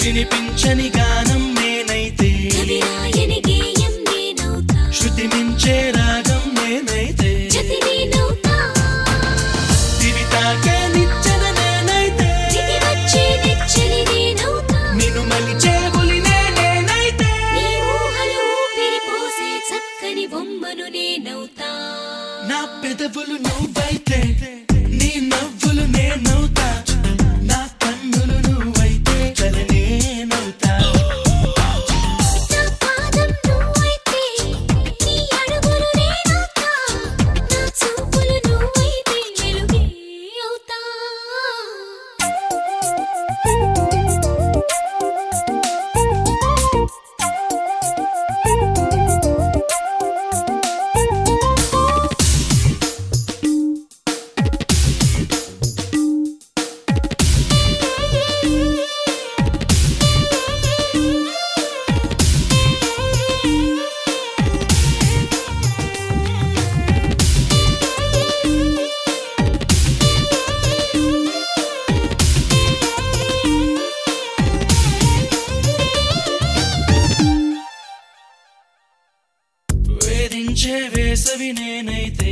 వినిపించని గానం నేనైతే కవిరాయని గేయం నేనవుతా శృతి మించే రాగం నేనైతే జతి నేనవుతా దివి తాకే నిచ్చెన నేనైతే దిగి వచ్చే నెచ్చలి నేనవుతా నిన్ను మలిచే బులినే నేనైతే నీ ఊహలు ఊపిరి పోసే చక్కని బొమ్మను నేనవుతా నా పెదవులు నువ్వైతే నీ నవ్వులు నేనవుతా నా కన్నులు నువ్వైతే చల నేనవుతా నా పాదం నువ్వైతే నీ అడుగులు నేనవుతా నా చూపులు నువ్వైతే వెలుగే అవుతా వేధించే వేసవి నేనైతే